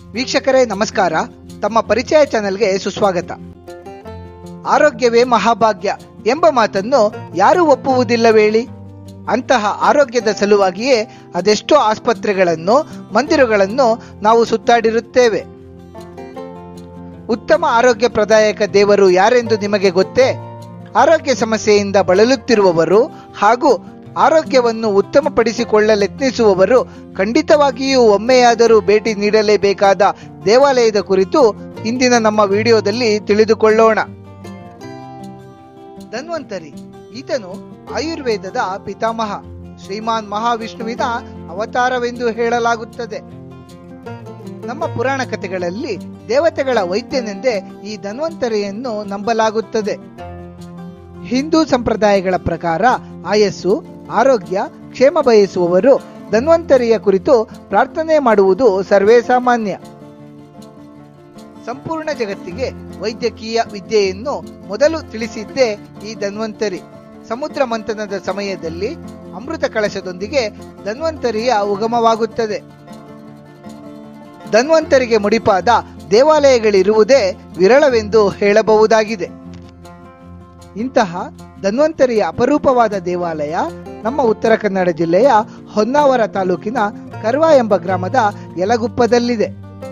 ವೀಕ್ಷಕರೇ ನಮಸ್ಕಾರ ತಮ್ಮ ಪರಿಚಯ ಚಾನೆಲ್ಗೆ ಸುಸ್ವಾಗತ ಆರೋಗ್ಯವೇ ಮಹಾಭಾಗ್ಯ ಎಂಬ ಮಾತನ್ನು ಯಾರು ಒಪ್ಪುವುದಿಲ್ಲವೇಳಿ ಅಂತಹ ಆರೋಗ್ಯದ ಸಲುವಾಗಿಯೇ ಅದೆಷ್ಟೋ ಆಸ್ಪತ್ರೆಗಳನ್ನು ಮಂದಿರಗಳನ್ನು ನಾವು ಸುತ್ತಾಡಿರುತ್ತೇವೆ ಉತ್ತಮ ಆರೋಗ್ಯ ಪ್ರದಾಯಕ ದೇವರು ಯಾರೆಂದು ನಿಮಗೆ ಗೊತ್ತೇ ಆರೋಗ್ಯ ಸಮಸ್ಯೆಯಿಂದ ಬಳಲುತ್ತಿರುವವರು ಹಾಗೂ ಆರೋಗ್ಯವನ್ನು ಉತ್ತಮಪಡಿಸಿಕೊಳ್ಳಲೆತ್ನಿಸುವವರು ಖಂಡಿತವಾಗಿಯೂ ಒಮ್ಮೆಯಾದರೂ ಭೇಟಿ ನೀಡಲೇಬೇಕಾದ ದೇವಾಲಯದ ಕುರಿತು ಇಂದಿನ ನಮ್ಮ ವಿಡಿಯೋದಲ್ಲಿ ತಿಳಿದುಕೊಳ್ಳೋಣ ಧನ್ವಂತರಿ ಈತನು ಆಯುರ್ವೇದದ ಪಿತಾಮಹ ಶ್ರೀಮಾನ್ ಮಹಾವಿಷ್ಣುವಿನ ಅವತಾರವೆಂದು ಹೇಳಲಾಗುತ್ತದೆ ನಮ್ಮ ಪುರಾಣ ಕಥೆಗಳಲ್ಲಿ ದೇವತೆಗಳ ವೈದ್ಯನೆಂದೇ ಈ ಧನ್ವಂತರಿಯನ್ನು ನಂಬಲಾಗುತ್ತದೆ ಹಿಂದೂ ಸಂಪ್ರದಾಯಗಳ ಪ್ರಕಾರ ಆಯಸ್ಸು ಆರೋಗ್ಯ ಕ್ಷೇಮ ಬಯಸುವವರು ಧನ್ವಂತರಿಯ ಕುರಿತು ಪ್ರಾರ್ಥನೆ ಮಾಡುವುದು ಸರ್ವೇ ಸಾಮಾನ್ಯ ಸಂಪೂರ್ಣ ಜಗತ್ತಿಗೆ ವೈದ್ಯಕೀಯ ವಿದ್ಯೆಯನ್ನು ಮೊದಲು ತಿಳಿಸಿದ್ದೇ ಈ ಧನ್ವಂತರಿ ಸಮುದ್ರ ಮಂಥನದ ಸಮಯದಲ್ಲಿ ಅಮೃತ ಕಳಶದೊಂದಿಗೆ ಧನ್ವಂತರಿಯ ಉಗಮವಾಗುತ್ತದೆ ಧನ್ವಂತರಿಗೆ ಮುಡಿಪಾದ ದೇವಾಲಯಗಳಿರುವುದೇ ವಿರಳವೆಂದು ಹೇಳಬಹುದಾಗಿದೆ ಇಂತಹ ಧನ್ವಂತರಿಯ ಅಪರೂಪವಾದ ದೇವಾಲಯ ನಮ್ಮ ಉತ್ತರ ಕನ್ನಡ ಜಿಲ್ಲೆಯ ಹೊನ್ನಾವರ ತಾಲೂಕಿನ ಕರ್ವ ಎಂಬ ಗ್ರಾಮದ ಯಲಗುಪ್ಪದಲ್ಲಿದೆ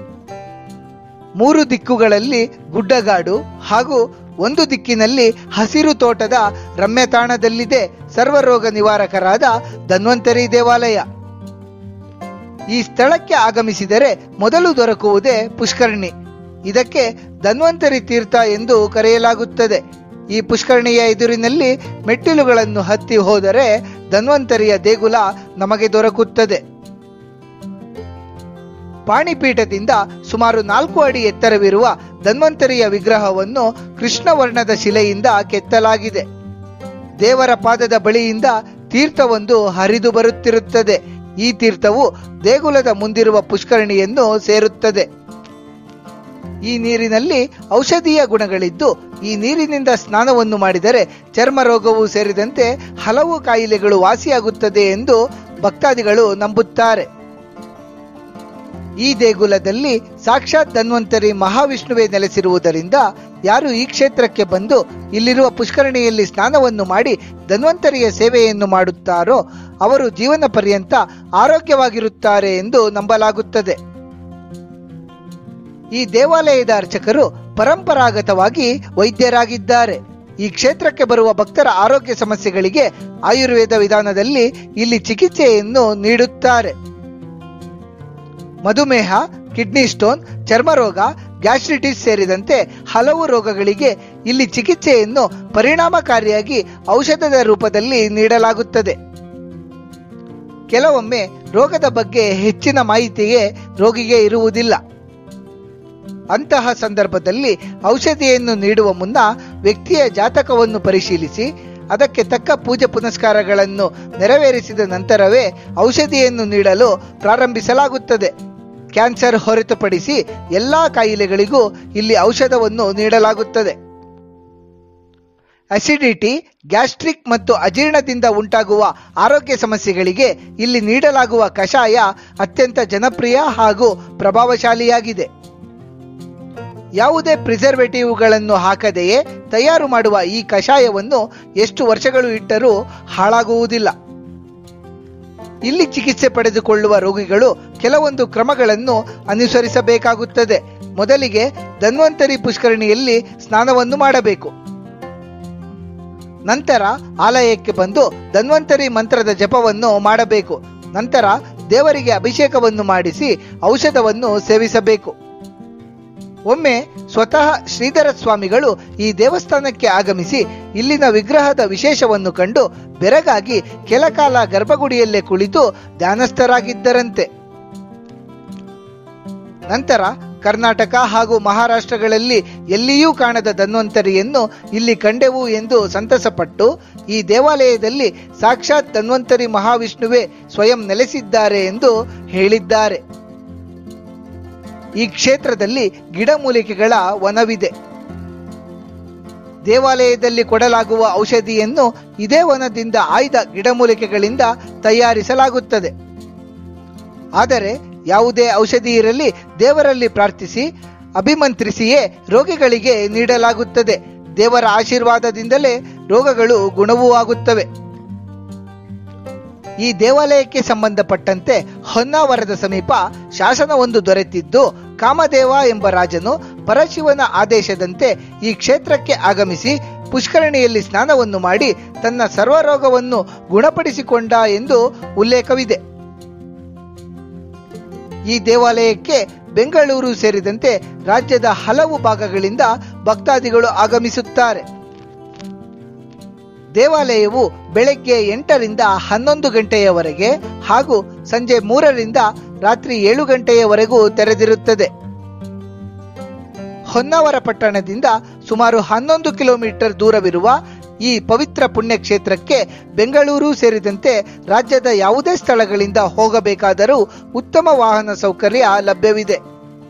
ಮೂರು ದಿಕ್ಕುಗಳಲ್ಲಿ ಗುಡ್ಡಗಾಡು ಹಾಗೂ ಒಂದು ದಿಕ್ಕಿನಲ್ಲಿ ಹಸಿರು ತೋಟದ ರಮ್ಯತಾಣದಲ್ಲಿದೆ ಸರ್ವರೋಗ ನಿವಾರಕರಾದ ಧನ್ವಂತರಿ ದೇವಾಲಯ ಈ ಸ್ಥಳಕ್ಕೆ ಆಗಮಿಸಿದರೆ ಮೊದಲು ದೊರಕುವುದೇ ಪುಷ್ಕರಣಿ ಇದಕ್ಕೆ ಧನ್ವಂತರಿ ತೀರ್ಥ ಎಂದು ಕರೆಯಲಾಗುತ್ತದೆ ಈ ಪುಷ್ಕರಣಿಯ ಎದುರಿನಲ್ಲಿ ಮೆಟ್ಟಿಲುಗಳನ್ನು ಹತ್ತಿ ಹೋದರೆ ಧನ್ವಂತರಿಯ ದೇಗುಲ ನಮಗೆ ದೊರಕುತ್ತದೆ ಪಾಣಿಪೀಠದಿಂದ ಸುಮಾರು ನಾಲ್ಕು ಅಡಿ ಎತ್ತರವಿರುವ ಧನ್ವಂತರಿಯ ವಿಗ್ರಹವನ್ನು ಕೃಷ್ಣವರ್ಣದ ಶಿಲೆಯಿಂದ ಕೆತ್ತಲಾಗಿದೆ ದೇವರ ಪಾದದ ಬಳಿಯಿಂದ ತೀರ್ಥವೊಂದು ಹರಿದು ಬರುತ್ತಿರುತ್ತದೆ ಈ ತೀರ್ಥವು ದೇಗುಲದ ಮುಂದಿರುವ ಪುಷ್ಕರಣಿಯನ್ನು ಸೇರುತ್ತದೆ ಈ ನೀರಿನಲ್ಲಿ ಔಷಧೀಯ ಗುಣಗಳಿದ್ದು ಈ ನೀರಿನಿಂದ ಸ್ನಾನವನ್ನು ಮಾಡಿದರೆ ಚರ್ಮ ರೋಗವು ಸೇರಿದಂತೆ ಹಲವು ಕಾಯಿಲೆಗಳು ವಾಸಿಯಾಗುತ್ತದೆ ಎಂದು ಭಕ್ತಾದಿಗಳು ನಂಬುತ್ತಾರೆ ಈ ದೇಗುಲದಲ್ಲಿ ಸಾಕ್ಷಾತ್ ಧನ್ವಂತರಿ ಮಹಾವಿಷ್ಣುವೇ ನೆಲೆಸಿರುವುದರಿಂದ ಯಾರು ಈ ಕ್ಷೇತ್ರಕ್ಕೆ ಬಂದು ಇಲ್ಲಿರುವ ಪುಷ್ಕರಣಿಯಲ್ಲಿ ಸ್ನಾನವನ್ನು ಮಾಡಿ ಧನ್ವಂತರಿಯ ಸೇವೆಯನ್ನು ಮಾಡುತ್ತಾರೋ ಅವರು ಜೀವನ ಪರ್ಯಂತ ಆರೋಗ್ಯವಾಗಿರುತ್ತಾರೆ ಎಂದು ನಂಬಲಾಗುತ್ತದೆ ಈ ದೇವಾಲಯದ ಅರ್ಚಕರು ಪರಂಪರಾಗತವಾಗಿ ವೈದ್ಯರಾಗಿದ್ದಾರೆ ಈ ಕ್ಷೇತ್ರಕ್ಕೆ ಬರುವ ಭಕ್ತರ ಆರೋಗ್ಯ ಸಮಸ್ಯೆಗಳಿಗೆ ಆಯುರ್ವೇದ ವಿಧಾನದಲ್ಲಿ ಇಲ್ಲಿ ಚಿಕಿತ್ಸೆಯನ್ನು ನೀಡುತ್ತಾರೆ ಮಧುಮೇಹ ಕಿಡ್ನಿ ಸ್ಟೋನ್ ಚರ್ಮರೋಗ ಗ್ಯಾಸ್ಟ್ರಿಟಿಸ್ ಸೇರಿದಂತೆ ಹಲವು ರೋಗಗಳಿಗೆ ಇಲ್ಲಿ ಚಿಕಿತ್ಸೆಯನ್ನು ಪರಿಣಾಮಕಾರಿಯಾಗಿ ಔಷಧದ ರೂಪದಲ್ಲಿ ನೀಡಲಾಗುತ್ತದೆ ಕೆಲವೊಮ್ಮೆ ರೋಗದ ಬಗ್ಗೆ ಹೆಚ್ಚಿನ ಮಾಹಿತಿಯೇ ರೋಗಿಗೆ ಇರುವುದಿಲ್ಲ ಅಂತಹ ಸಂದರ್ಭದಲ್ಲಿ ಔಷಧಿಯನ್ನು ನೀಡುವ ಮುನ್ನ ವ್ಯಕ್ತಿಯ ಜಾತಕವನ್ನು ಪರಿಶೀಲಿಸಿ ಅದಕ್ಕೆ ತಕ್ಕ ಪೂಜೆ ಪುನಸ್ಕಾರಗಳನ್ನು ನೆರವೇರಿಸಿದ ನಂತರವೇ ಔಷಧಿಯನ್ನು ನೀಡಲು ಪ್ರಾರಂಭಿಸಲಾಗುತ್ತದೆ ಕ್ಯಾನ್ಸರ್ ಹೊರತುಪಡಿಸಿ ಎಲ್ಲಾ ಕಾಯಿಲೆಗಳಿಗೂ ಇಲ್ಲಿ ಔಷಧವನ್ನು ನೀಡಲಾಗುತ್ತದೆ ಅಸಿಡಿಟಿ ಗ್ಯಾಸ್ಟ್ರಿಕ್ ಮತ್ತು ಅಜೀರ್ಣದಿಂದ ಉಂಟಾಗುವ ಆರೋಗ್ಯ ಸಮಸ್ಯೆಗಳಿಗೆ ಇಲ್ಲಿ ನೀಡಲಾಗುವ ಕಷಾಯ ಅತ್ಯಂತ ಜನಪ್ರಿಯ ಹಾಗೂ ಪ್ರಭಾವಶಾಲಿಯಾಗಿದೆ ಯಾವುದೇ ಪ್ರಿಸರ್ವೇಟಿವ್ಗಳನ್ನು ಹಾಕದೆಯೇ ತಯಾರು ಮಾಡುವ ಈ ಕಷಾಯವನ್ನು ಎಷ್ಟು ವರ್ಷಗಳು ಇಟ್ಟರೂ ಹಾಳಾಗುವುದಿಲ್ಲ ಇಲ್ಲಿ ಚಿಕಿತ್ಸೆ ಪಡೆದುಕೊಳ್ಳುವ ರೋಗಿಗಳು ಕೆಲವೊಂದು ಕ್ರಮಗಳನ್ನು ಅನುಸರಿಸಬೇಕಾಗುತ್ತದೆ ಮೊದಲಿಗೆ ಧನ್ವಂತರಿ ಪುಷ್ಕರಣಿಯಲ್ಲಿ ಸ್ನಾನವನ್ನು ಮಾಡಬೇಕು ನಂತರ ಆಲಯಕ್ಕೆ ಬಂದು ಧನ್ವಂತರಿ ಮಂತ್ರದ ಜಪವನ್ನು ಮಾಡಬೇಕು ನಂತರ ದೇವರಿಗೆ ಅಭಿಷೇಕವನ್ನು ಮಾಡಿಸಿ ಔಷಧವನ್ನು ಸೇವಿಸಬೇಕು ಒಮ್ಮೆ ಸ್ವತಃ ಶ್ರೀಧರ ಸ್ವಾಮಿಗಳು ಈ ದೇವಸ್ಥಾನಕ್ಕೆ ಆಗಮಿಸಿ ಇಲ್ಲಿನ ವಿಗ್ರಹದ ವಿಶೇಷವನ್ನು ಕಂಡು ಬೆರಗಾಗಿ ಕೆಲಕಾಲ ಗರ್ಭಗುಡಿಯಲ್ಲೇ ಕುಳಿತು ಧ್ಯಾನಸ್ಥರಾಗಿದ್ದರಂತೆ ನಂತರ ಕರ್ನಾಟಕ ಹಾಗೂ ಮಹಾರಾಷ್ಟ್ರಗಳಲ್ಲಿ ಎಲ್ಲಿಯೂ ಕಾಣದ ಧನ್ವಂತರಿಯನ್ನು ಇಲ್ಲಿ ಕಂಡೆವು ಎಂದು ಸಂತಸಪಟ್ಟು ಈ ದೇವಾಲಯದಲ್ಲಿ ಸಾಕ್ಷಾತ್ ಧನ್ವಂತರಿ ಮಹಾವಿಷ್ಣುವೇ ಸ್ವಯಂ ನೆಲೆಸಿದ್ದಾರೆ ಎಂದು ಹೇಳಿದ್ದಾರೆ ಈ ಕ್ಷೇತ್ರದಲ್ಲಿ ಗಿಡಮೂಲಿಕೆಗಳ ವನವಿದೆ ದೇವಾಲಯದಲ್ಲಿ ಕೊಡಲಾಗುವ ಔಷಧಿಯನ್ನು ಇದೇ ವನದಿಂದ ಆಯ್ದ ಗಿಡಮೂಲಿಕೆಗಳಿಂದ ತಯಾರಿಸಲಾಗುತ್ತದೆ ಆದರೆ ಯಾವುದೇ ಔಷಧಿ ಇರಲಿ ದೇವರಲ್ಲಿ ಪ್ರಾರ್ಥಿಸಿ ಅಭಿಮಂತ್ರಿಸಿಯೇ ರೋಗಿಗಳಿಗೆ ನೀಡಲಾಗುತ್ತದೆ ದೇವರ ಆಶೀರ್ವಾದದಿಂದಲೇ ರೋಗಗಳು ಗುಣವೂ ಆಗುತ್ತವೆ ಈ ದೇವಾಲಯಕ್ಕೆ ಸಂಬಂಧಪಟ್ಟಂತೆ ಹೊನ್ನಾವರದ ಸಮೀಪ ಶಾಸನವೊಂದು ದೊರೆತಿದ್ದು ಕಾಮದೇವ ಎಂಬ ರಾಜನು ಪರಶಿವನ ಆದೇಶದಂತೆ ಈ ಕ್ಷೇತ್ರಕ್ಕೆ ಆಗಮಿಸಿ ಪುಷ್ಕರಣಿಯಲ್ಲಿ ಸ್ನಾನವನ್ನು ಮಾಡಿ ತನ್ನ ಸರ್ವರೋಗವನ್ನು ಗುಣಪಡಿಸಿಕೊಂಡ ಎಂದು ಉಲ್ಲೇಖವಿದೆ ಈ ದೇವಾಲಯಕ್ಕೆ ಬೆಂಗಳೂರು ಸೇರಿದಂತೆ ರಾಜ್ಯದ ಹಲವು ಭಾಗಗಳಿಂದ ಭಕ್ತಾದಿಗಳು ಆಗಮಿಸುತ್ತಾರೆ ದೇವಾಲಯವು ಬೆಳಗ್ಗೆ ಎಂಟರಿಂದ ಹನ್ನೊಂದು ಗಂಟೆಯವರೆಗೆ ಹಾಗೂ ಸಂಜೆ ಮೂರರಿಂದ ರಾತ್ರಿ ಏಳು ಗಂಟೆಯವರೆಗೂ ತೆರೆದಿರುತ್ತದೆ ಹೊನ್ನಾವರ ಪಟ್ಟಣದಿಂದ ಸುಮಾರು ಹನ್ನೊಂದು ಕಿಲೋಮೀಟರ್ ದೂರವಿರುವ ಈ ಪವಿತ್ರ ಪುಣ್ಯಕ್ಷೇತ್ರಕ್ಕೆ ಬೆಂಗಳೂರು ಸೇರಿದಂತೆ ರಾಜ್ಯದ ಯಾವುದೇ ಸ್ಥಳಗಳಿಂದ ಹೋಗಬೇಕಾದರೂ ಉತ್ತಮ ವಾಹನ ಸೌಕರ್ಯ ಲಭ್ಯವಿದೆ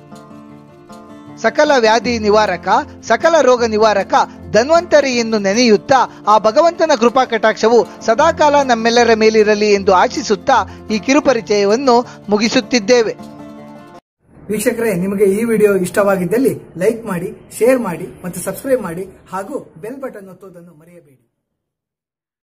ಸಕಲ ವ್ಯಾಧಿ ನಿವಾರಕ ಸಕಲ ರೋಗ ನಿವಾರಕ ಧನ್ವಂತರಿಯನ್ನು ನೆನೆಯುತ್ತಾ ಆ ಭಗವಂತನ ಕೃಪಾ ಕಟಾಕ್ಷವು ಸದಾಕಾಲ ನಮ್ಮೆಲ್ಲರ ಮೇಲಿರಲಿ ಎಂದು ಆಶಿಸುತ್ತಾ ಈ ಕಿರುಪರಿಚಯವನ್ನು ಮುಗಿಸುತ್ತಿದ್ದೇವೆ ವೀಕ್ಷಕರೇ ನಿಮಗೆ ಈ ವಿಡಿಯೋ ಇಷ್ಟವಾಗಿದ್ದಲ್ಲಿ ಲೈಕ್ ಮಾಡಿ ಶೇರ್ ಮಾಡಿ ಮತ್ತು ಸಬ್ಸ್ಕ್ರೈಬ್ ಮಾಡಿ ಹಾಗೂ ಬೆಲ್ ಬಟನ್ ಒತ್ತುವುದನ್ನು ಮರೆಯಬೇಡಿ